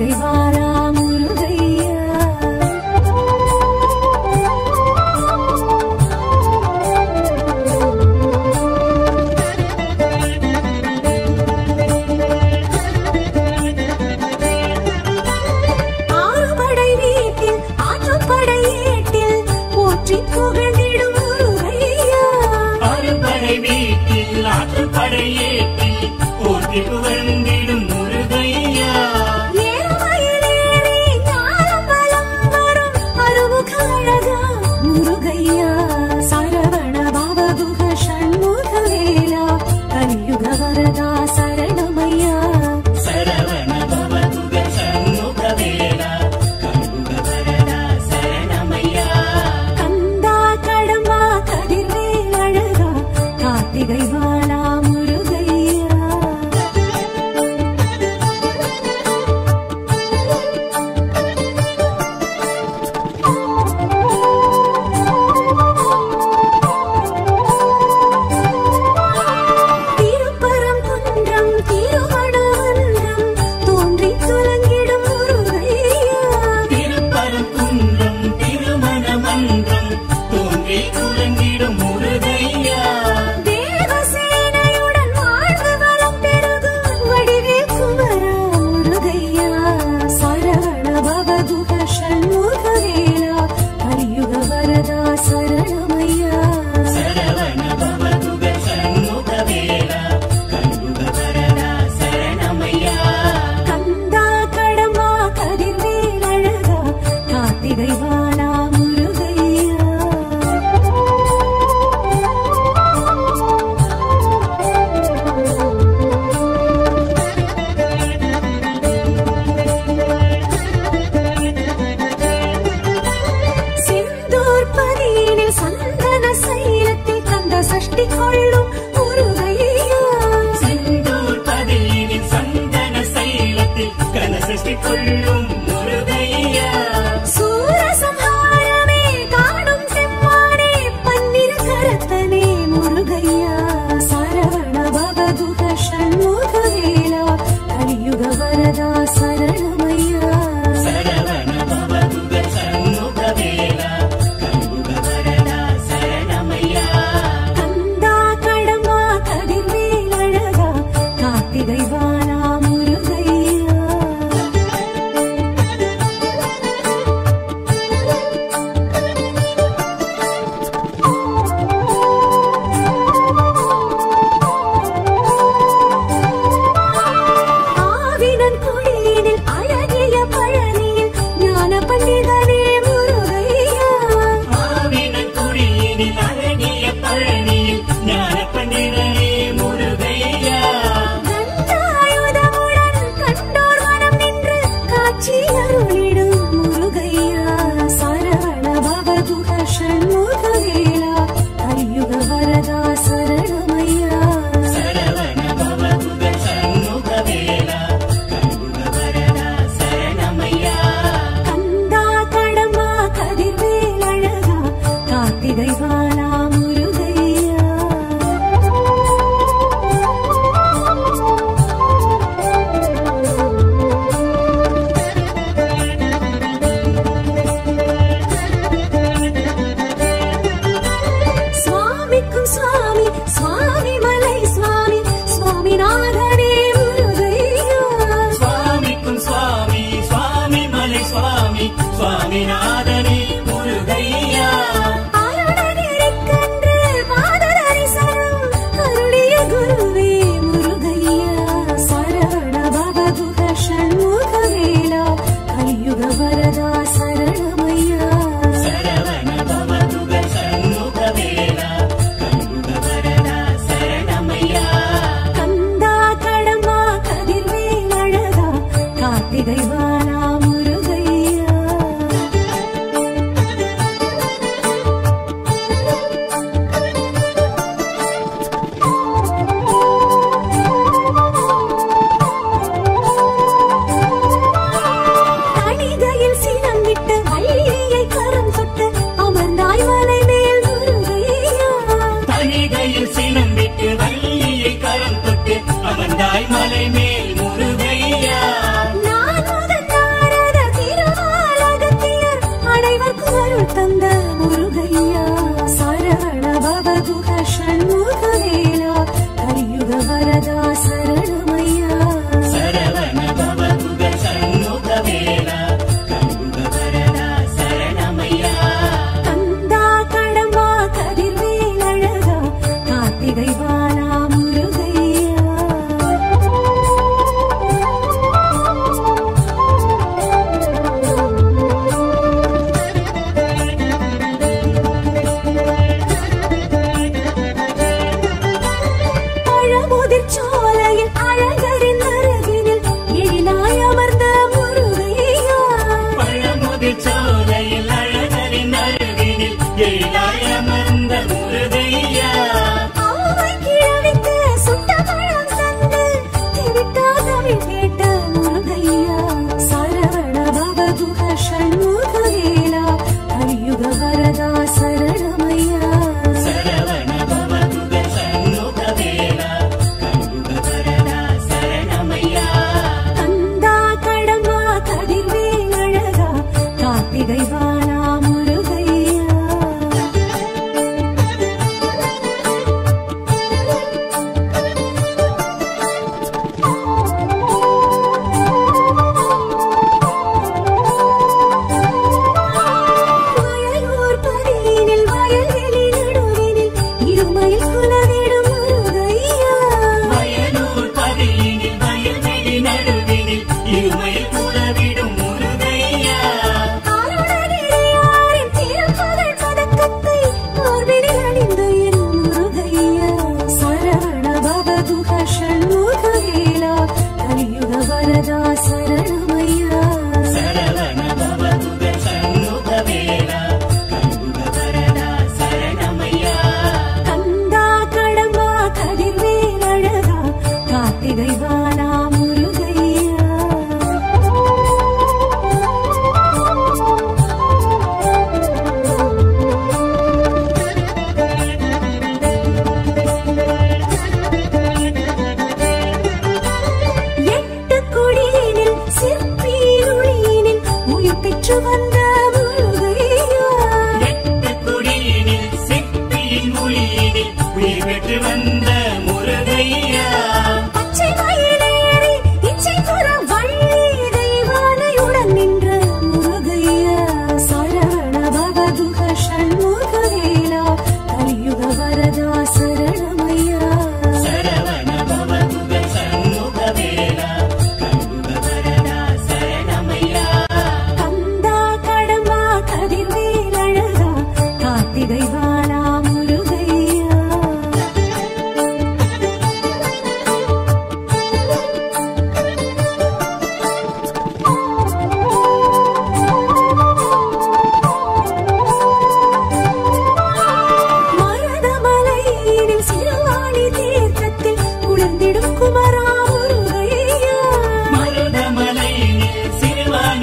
கார்த்திகை வாரா முருகையா ஆறுபடை வீட்டில் ஆற்றுப்படை ஏட்டில் போற்றி புகழ்ந்திடும் முருகையா அறுபடை வீட்டில் ஆற்றுப்படை ஏற்றில் போற்றி புகழ்ந்திடும் முருகையா ஏறுமயிலேறி ஞானம் வலம் வரும் அருமுக அழகா முருகையா சரவண பவகுக ஷண்முக வேலா கலியுக வரதா சரணமையா சரவண பவதுக சண்முக வேலா கண்புக வரதா சரணமையா கந்தா கடம்பா கதிர்வேல் அழகா கார்த்திகை வாழா முருகையா திருப்பரங்குன்றம் திருவனவன்றம் தோன்றி துலங்கிடும் முருகையா திருப்பரங்குன்றம் திருமணமன்றம் தோன்றி துலங்கிடும் முருகையா தேவசேனையுடன் வாழ்வு வளம் பெருகும் வடிவேல் குமரா முருகையா சரவண பவகுக ஷண்முக வேலா கலியுக வரதா சரணமையா சரவண பவதுக சண்முக வேலா கண்புக வரதா சரணமையா கந்தா கடமா கதிர்வேல் அழகா கார்த்திகை வாழா முருகையா செந்தூர் பதியினில் சந்தன சைலத்தில் கந்த சஷ்டி கொள்ளும் முருகையா செந்தூர் பதியினில் சந்தன சைலத்தில் கனசஷ்டி கொள்ளும் முருகையா சூரசம்ஹாரமே காணும் செம்மானே பன்னிரு கரத்தனே முருகையா சரவண பவகுக ஷண்முக வேலா கலியுக வரதா சரணமையா சரவண பவதுக சண்முக வேலா கண்புக வரதா சரணமையா கந்தா கடம்பா கதிர்வேல் அழகா கார்த்திகை வாழா முருகையா ஆவினன் குடியினில் அழகிய பழனியில் ஞான பண்டிதனே முருகையா ஆவினன் குடியினில் அழகிய பழனியில் ஞான பண்டிதனே முருகையா கண்டாயுதமுடன் கண்டோர் மனம் நின்று காட்சி அருளிடும் முருகையா சரவண பவகுக ஷண்முக வேலா கலியுக வரதா சரணமையா சரவண பவதுக சண்முக வேலா கண்புக வரதா சரணமையா கந்தா கடம்பா கதிர்வேல் அழகா கார்த்திகை வாழா முருகையா சுவாமிக்கும் சுவாமி சுவாமி மலை சுவாமி சுவாமிநாதனே முருகையா சுவாமிக்கும் சுவாமி சுவாமி மலை சுவாமி சுவாமிநாதனே முருகையா அருணகிரிக்கன்று பாத தரிசனம் அருளிய குருவே முருகையா சரவண பவகுக ஷண்முக வேலா கலியுக வரதா சரணமையா சரவண பவதுக சண்முக வேலா கண்புக வரதா சரணமையா கந்தா கடம்பா கதிர்வேல் அழகா கார்த்திகை வாழா முருகையா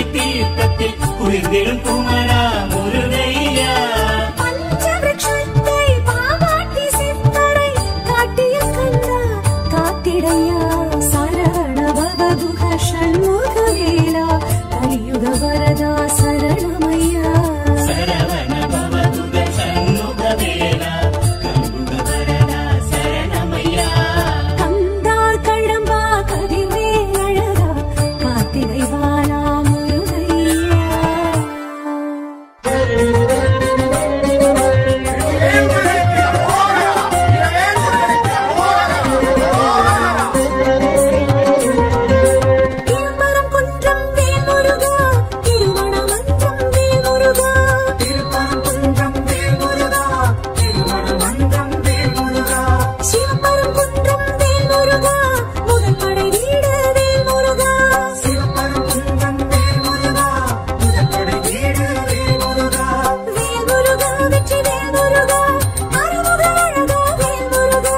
தீர்த்தத்தில் குளிர்ந்திடும் குமரா முருகையா பஞ்சவிருட்சத்தை பாவாட்டி சித்தரை காட்டிய கண்ணா காத்திடையா சரவண பவகுக ஷண்முகவேலா கலியுக வரதா சரணமையா சரவண பவதுக சண்முகவேலா கண்முக வரதா சரணமையா கந்தார் கடம்பா கதிர்வேல் அழகா காத்திடை வாழா முருகையா திருமரம் குன்றம் வேல் முருகா திருமண மன்றம் வேல் முருகா சிவமரம் குன்றம் வேல் முருகா முதல் படை வீடு வேல் முருகா வேல் முருகா வெற்றி வேல் முருகா அருமுக அழகா வேல் முருகா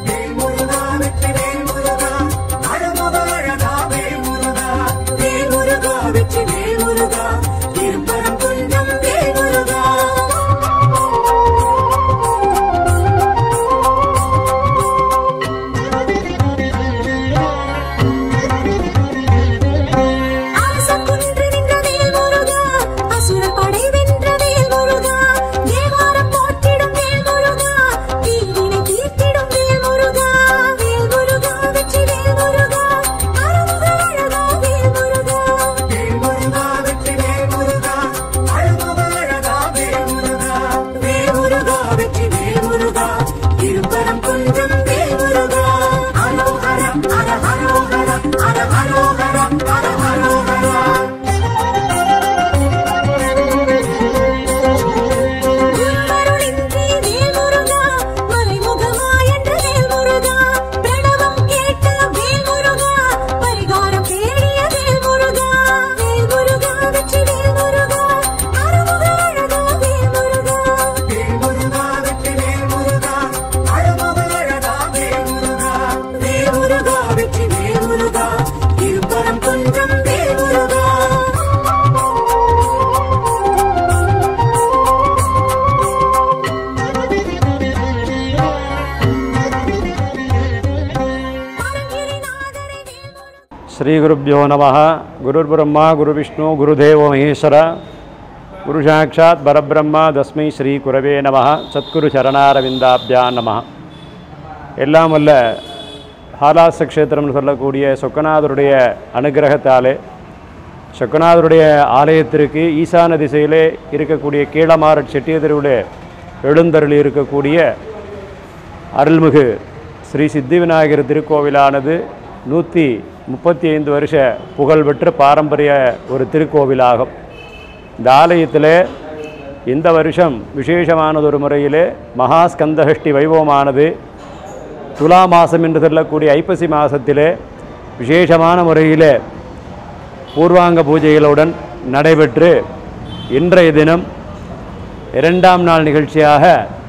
வேல் முருகா வெற்றி வேல் முருகா திருப்பரம் குன்றம் வேல் முருகா அரச குன்று நின்ற வேல் முருகா அசுர படை வென்ற வேல் முருகா தேவாரம் போற்றிடும் வேல் முருகா தீவினை தீர்த்திடும் வேல் முருகா வேல் முருகா வெற்றி வேல் முருகா அருமுக அழகா வேல் முருகா வேல் முருகா வெற்றி வேல் முருகா திருப்பரம் குன்றம் வேல் முருகா அரோகரம் அர அரோகரம் அர அரோகரம் அர அரோகரம் குருவருளின்றி வேல் முருகா மறைமுகமாயன்ற வேல் முருகா பிரணவம் கேட்ட வேல் முருகா பரிகாரம் தேடிய வேல் முருகா வேல் முருகா வெற்றி வேல் முருகா அருமுக அழகா வேல் முருகா வேல் முருகா வெற்றி வேல் முருகா திருப்பரம் குன்றம் வேல் முருகா பரங்கிரிநாதரே வேல் முருகா ಶ್ರೀಗುರುಭ್ಯೋ ನಮಃ ಗುರುರ್ಬ್ರಹ್ಮ ಗುರುವಿಷ್ಣು ಗುರುದೇವೋ ಮಹೇಶ್ವರ ಗುರು ಸಾಕ್ಷಾತ್ ಪರಬ್ರಹ್ಮ தஸ்மை ஸ்ரீ குரவே நம சத்குரு சரணாரவிந்தாபியா நம எல்லாம் வல்ல ஹாலாச க்ஷேத்திரம்னு சொல்லக்கூடிய சொக்கநாதருடைய அனுகிரகத்தாலே சொக்கநாதருடைய ஆலயத்திற்கு ஈசான திசையிலே இருக்கக்கூடிய கீழமாறட் செட்டிய தெருவிலே எழுந்தருளி இருக்கக்கூடிய அருள்மிகு ஸ்ரீ சித்தி விநாயகர் திருக்கோவிலானது நூற்றி முப்பத்தி ஐந்து வருஷ புகழ்பெற்ற பாரம்பரிய ஒரு திருக்கோவிலாகும் இந்த ஆலயத்தில் இந்த வருஷம் விசேஷமானதொரு முறையிலே மகாஸ்கந்தஹஷ்டி வைபவமானது துலா மாதம் என்று சொல்லக்கூடிய ஐப்பசி மாதத்திலே விசேஷமான முறையிலே பூர்வாங்க பூஜைகளுடன் நடைபெற்று இன்றைய தினம் இரண்டாம் நாள் நிகழ்ச்சியாக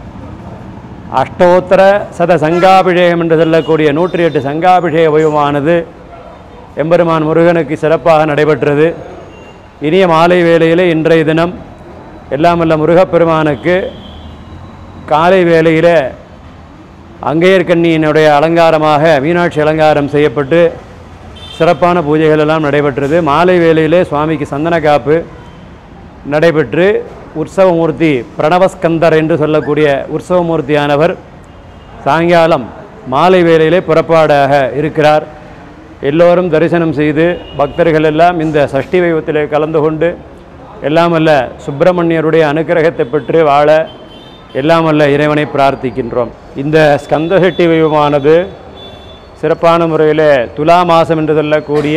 அஷ்டோத்தர சத சங்காபிஷேகம் என்று சொல்லக்கூடிய நூற்றி எட்டு சங்காபிஷேக வைபவமானது எம்பெருமான் முருகனுக்கு சிறப்பாக நடைபெற்றது இனிய மாலை வேளையிலே இன்றைய தினம் எல்லாம் வல்ல முருகப்பெருமானுக்கு காலை வேளையில் அங்கையர்கண்ணியினுடைய அலங்காரமாக மீனாட்சி அலங்காரம் செய்யப்பட்டு சிறப்பான பூஜைகள் எல்லாம் நடைபெற்றது மாலை வேளையிலே சுவாமிக்கு சந்தன காப்பு நடைபெற்று உற்சவமூர்த்தி பிரணவஸ்கந்தர் என்று சொல்லக்கூடிய உற்சவமூர்த்தியானவர் சாயங்காலம் மாலை வேளையிலே புறப்பாடாக இருக்கிறார் எல்லோரும் தரிசனம் செய்து பக்தர்கள் எல்லாம் இந்த சஷ்டி வைபத்திலே கலந்து கொண்டு எல்லாம் அல்ல சுப்பிரமணியருடைய அனுக்கிரகத்தை பெற்று வாழ எல்லாம் அல்ல இறைவனை பிரார்த்திக்கின்றோம் இந்த ஸ்கந்தசெட்டி வைபமானது சிறப்பான முறையில் துலா மாதம் என்று சொல்லக்கூடிய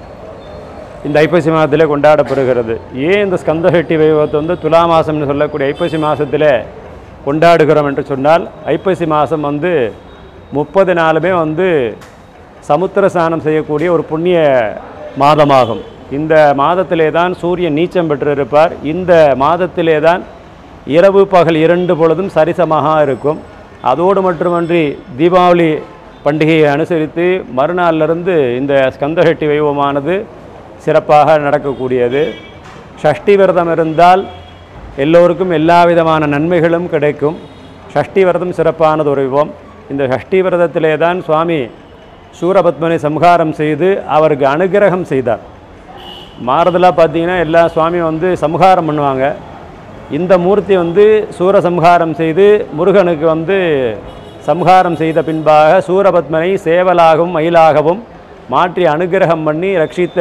இந்த ஐப்பசி மாதத்தில் கொண்டாடப்படுகிறது ஏன் இந்த ஸ்கந்தசெட்டி வைபவத்தை வந்து துலா மாதம்னு சொல்லக்கூடிய ஐப்பசி மாதத்தில் கொண்டாடுகிறோம் என்று சொன்னால் ஐப்பசி மாதம் வந்து முப்பது நாளுமே வந்து சமுத்திர ஸ்நானம் செய்யக்கூடிய ஒரு புண்ணிய மாதமாகும் இந்த மாதத்திலே தான் சூரியன் நீச்சம் பெற்றிருப்பார் இந்த மாதத்திலே தான் இரவு பகல் இரண்டு பொழுதும் சரிசமாக இருக்கும் அதோடு மட்டுமன்றி தீபாவளி பண்டிகையை அனுசரித்து மறுநாளிலிருந்து இந்த ஸ்கந்தஹெட்டி வைபவமானது சிறப்பாக நடக்கக்கூடியது ஷஷ்டி விரதம் இருந்தால் எல்லோருக்கும் எல்லா விதமான நன்மைகளும் கிடைக்கும் ஷஷ்டி விரதம் சிறப்பானது ஒரு விபவம் இந்த ஷஷ்டி விரதத்திலே தான் சுவாமி சூரபத்மனை சம்ஹாரம் செய்து அவருக்கு அனுகிரகம் செய்தார் மாறுதலாக பார்த்தீங்கன்னா எல்லா சுவாமியும் வந்து சம்ஹாரம் பண்ணுவாங்க இந்த மூர்த்தி வந்து சூரசம்ஹாரம் செய்து முருகனுக்கு வந்து சம்ஹாரம் செய்த பின்பாக சூரபத்மனை சேவலாகவும் மயிலாகவும் மாற்றி அனுகிரகம் பண்ணி ரட்சித்த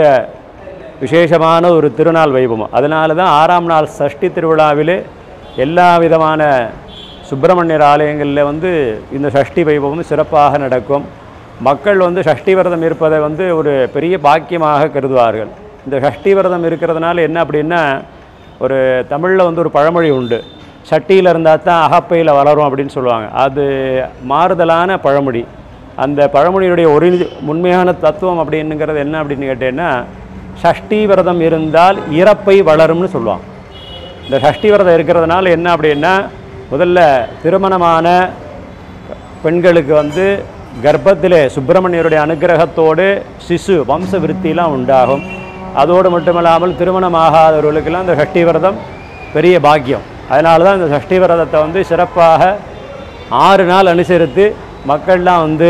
விசேஷமான ஒரு திருநாள் வைபவம் அதனால தான் ஆறாம் நாள் சஷ்டி திருவிழாவிலே எல்லா விதமான சுப்பிரமணியர் ஆலயங்களில் வந்து இந்த சஷ்டி வைபவம் சிறப்பாக நடக்கும் மக்கள் வந்து சஷ்டி விரதம் இருப்பதை வந்து ஒரு பெரிய பாக்கியமாக கருதுவார்கள் இந்த சஷ்டி விரதம் இருக்கிறதுனால என்ன அப்படின்னா ஒரு தமிழில் வந்து ஒரு பழமொழி உண்டு சட்டியில் இருந்தால் தான் அகப்பையில் வளரும் அப்படின்னு சொல்லுவாங்க அது மாறுதலான பழமொழி அந்த பழமொழியுடைய ஒரு உண்மையான தத்துவம் அப்படின்னுங்கிறது என்ன அப்படின்னு கேட்டேன்னா சஷ்டி விரதம் இருந்தால் இறப்பை வளரும்னு சொல்லுவாங்க இந்த சஷ்டி விரதம் இருக்கிறதுனால என்ன அப்படின்னா முதல்ல திருமணமான பெண்களுக்கு வந்து கர்ப்பத்திலே சுப்பிரமணியருடைய அனுகிரகத்தோடு சிசு வம்ச விருத்திலாம் உண்டாகும் அதோடு மட்டுமல்லாமல் திருமணம் ஆகாதவர்களுக்கெல்லாம் இந்த சஷ்டி விரதம் பெரிய பாக்கியம் அதனால தான் இந்த சஷ்டி விரதத்தை வந்து சிறப்பாக ஆறு நாள் அனுசரித்து மக்கள்லாம் வந்து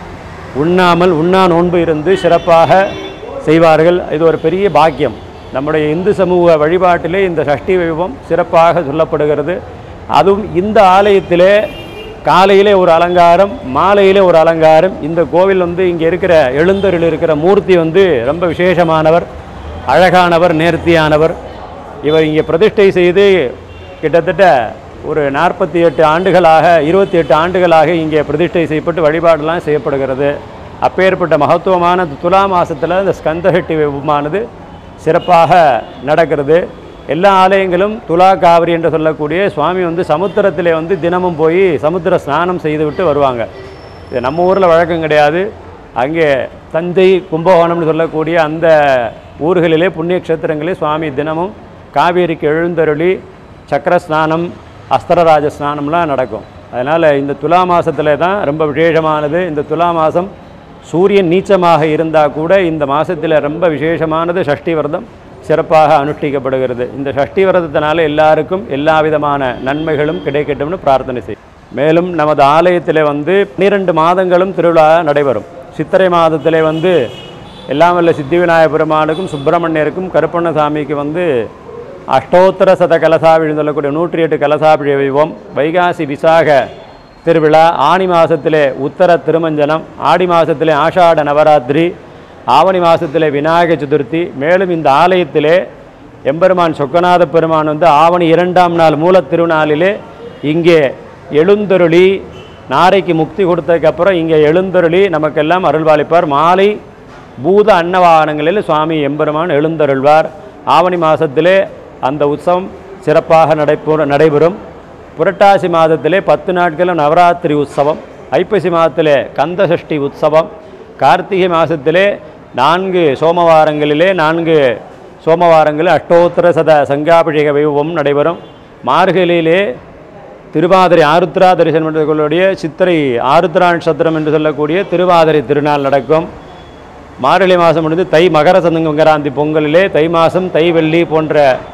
உண்ணாமல் உண்ணா நோன்பு இருந்து சிறப்பாக செய்வார்கள் இது ஒரு பெரிய பாக்கியம் நம்முடைய இந்து சமூக வழிபாட்டிலே இந்த சஷ்டி வைபவம் சிறப்பாக சொல்லப்படுகிறது அதுவும் இந்த ஆலயத்திலே காலையிலே ஒரு அலங்காரம் மாலையிலே ஒரு அலங்காரம் இந்த கோவில் வந்து இங்கே இருக்கிற எழுந்தருள் இருக்கிற மூர்த்தி வந்து ரொம்ப விசேஷமானவர் அழகானவர் நேர்த்தியானவர் இவர் இங்கே பிரதிஷ்டை செய்து கிட்டத்தட்ட ஒரு நாற்பத்தி எட்டு ஆண்டுகளாக இருபத்தி எட்டு ஆண்டுகளாக இங்கே பிரதிஷ்டை செய்யப்பட்டு வழிபாடெல்லாம் செய்யப்படுகிறது அப்பேற்பட்ட மகத்துவமான இந்த துலா மாசத்துல இந்த ஸ்கந்தஹட்டி வைபவமானது சிறப்பாக நடக்கிறது எல்லா ஆலயங்களும் துலா காவிரி என்று சொல்லக்கூடிய சுவாமி வந்து சமுத்திரத்திலே வந்து தினமும் போய் சமுத்திர ஸ்நானம் செய்துவிட்டு வருவாங்க இது நம்ம ஊரில் வழக்கம் கிடையாது அங்கே தஞ்சை கும்பகோணம்னு சொல்லக்கூடிய அந்த ஊர்களிலே புண்ணிய க்ஷேத்திரங்களே சுவாமி தினமும் காவேரிக்கு எழுந்தருளி சக்கர ஸ்நானம் அஸ்தரராஜ ஸ்நானம்லாம் நடக்கும் அதனால் இந்த துலா மாசத்துல தான் ரொம்ப விசேஷமானது இந்த துலா மாதம் சூரியன் நீச்சமாக இருந்தால் கூட இந்த மாதத்தில் ரொம்ப விசேஷமானது சஷ்டி விரதம் சிறப்பாக அனுஷ்டிக்கப்படுகிறது இந்த சஷ்டி விரதத்தினால எல்லாருக்கும் எல்லா விதமான நன்மைகளும் கிடைக்கட்டும்னு பிரார்த்தனை செய் மேலும் நமது ஆலயத்தில் வந்து பன்னிரெண்டு மாதங்களும் திருவிழா நடைபெறும் சித்திரை மாதத்திலே வந்து எல்லாம் வல்ல சித்தி விநாயகப் பெருமானுக்கும் சுப்பிரமணியருக்கும் கருப்பண்ணசாமிக்கு வந்து அஷ்டோத்தர சத கலசாவிழி சொல்லக்கூடிய நூற்றி எட்டு கலசாபிழை வைவோம் வைகாசி விசாக திருவிழா ஆனி மாதத்திலே உத்தர திருமஞ்சனம் ஆடி மாதத்திலே ஆஷாட நவராத்திரி ஆவணி மாதத்திலே விநாயக சதுர்த்தி மேலும் இந்த ஆலயத்திலே எம்பெருமான் சொக்கநாத பெருமான் வந்து ஆவணி இரண்டாம் நாள் மூலத் திருநாளிலே இங்கே எழுந்தருளி நாரைக்கு முக்தி கொடுத்ததுக்கப்புறம் இங்கே எழுந்தருளி நமக்கெல்லாம் அருள்பாலிப்பார் மாலை பூத அன்னவாகனங்களில் சுவாமி எம்பெருமான் எழுந்தருள்வார் ஆவணி மாதத்திலே அந்த உற்சவம் சிறப்பாக நடைபெற நடைபெறும் புரட்டாசி மாதத்திலே பத்து நாட்களும் நவராத்திரி உற்சவம் ஐப்பசி மாதத்திலே கந்தசஷ்டி உற்சவம் கார்த்திகை மாதத்திலே நான்கு சோமவாரங்களிலே நான்கு சோமவாரங்களில் அஷ்டோத்தர சத சங்காபிஷேக வைபவம் நடைபெறும் மார்கழியிலே திருவாதிரை ஆருத்ரா தரிசனம் என்று சொல்லக்கூடிய சித்திரை ஆருத்ரா நட்சத்திரம் என்று சொல்லக்கூடிய திருவாதிரை திருநாள் நடக்கும் மார்கழி மாதம் முடிந்து தை மகர சங்கராந்தி பொங்கலிலே தை மாதம் தை வெள்ளி போன்ற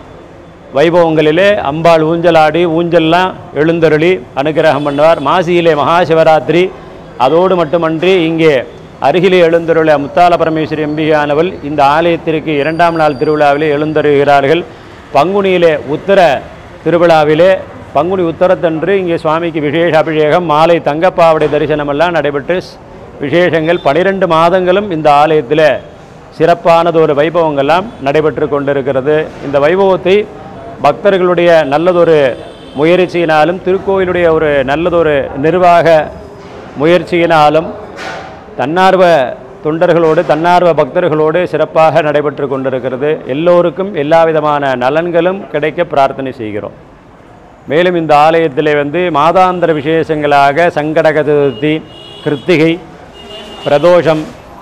வைபவங்களிலே அம்பாள் ஊஞ்சலாடி ஊஞ்சல்லாம் எழுந்தருளி அனுகிரகம் பண்ணுவார் மாசியிலே மகா சிவராத்திரி அதோடு மட்டுமன்றி இங்கே அருகிலே எழுந்தருள முத்தால பரமேஸ்வரி எம்பிகையானவள் இந்த ஆலயத்திற்கு இரண்டாம் நாள் திருவிழாவிலே எழுந்தருகிறார்கள் பங்குனியிலே உத்தர திருவிழாவிலே பங்குனி உத்தரத்தன்று இங்கே சுவாமிக்கு விசேஷ அபிஷேகம் மாலை தங்கப்பாவடை தரிசனமெல்லாம் நடைபெற்று ஸ்- விசேஷங்கள் பனிரெண்டு மாதங்களும் இந்த ஆலயத்தில் சிறப்பானதொரு வைபவங்கள்லாம் நடைபெற்று கொண்டிருக்கிறது இந்த வைபவத்தை பக்தர்களுடைய நல்லதொரு முயற்சியினாலும் திருக்கோயிலுடைய ஒரு நல்லதொரு நிர்வாக முயற்சியினாலும் தன்னார்வ தொண்டர்களோடு தன்னார்வ பக்தர்களோடு சிறப்பாக நடைபெற்று கொண்டிருக்கிறது எல்லோருக்கும் எல்லா விதமான நலன்களும் கிடைக்க பிரார்த்தனை செய்கிறோம் மேலும் இந்த ஆலயத்திலே வந்து மாதாந்திர விசேஷங்களாக சங்கடக சதுர்த்தி கிருத்திகை பிரதோஷம்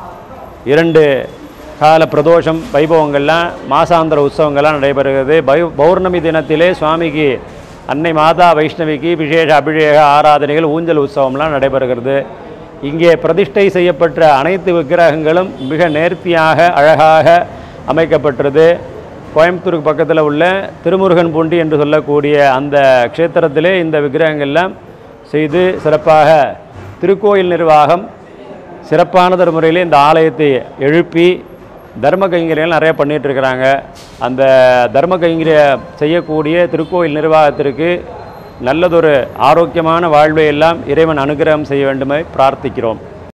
இரண்டு கால பிரதோஷம் வைபவங்கள்லாம் மாசாந்திர உற்சவங்கள்லாம் நடைபெறுகிறது பை பௌர்ணமி தினத்திலே சுவாமிக்கு அன்னை மாதா வைஷ்ணவிக்கு விசேஷ அபிஷேக ஆராதனைகள் ஊஞ்சல் உற்சவம்லாம் நடைபெறுகிறது இங்கே பிரதிஷ்டை செய்யப்பட்ட அனைத்து விக்கிரகங்களும் மிக நேர்த்தியாக அழகாக அமைக்கப்பட்டது கோயம்புத்தூருக்கு பக்கத்தில் உள்ள திருமுருகன் பூண்டி என்று சொல்லக்கூடிய அந்த க்ஷேத்திரத்திலே இந்த விக்கிரகங்கள்லாம் செய்து சிறப்பாக திருக்கோயில் நிர்வாகம் சிறப்பானதொரு முறையில் இந்த ஆலயத்தை எழுப்பி தர்ம கைங்கரியங்கள் நிறைய பண்ணிட்டு இருக்கிறாங்க அந்த தர்ம கைங்கரிய செய்யக்கூடிய திருக்கோயில் நிர்வாகத்திற்கு நல்லதொரு ஆரோக்கியமான வாழ்வை எல்லாம் இறைவன் அனுகிரகம் செய்ய வேண்டுமே பிரார்த்திக்கிறோம்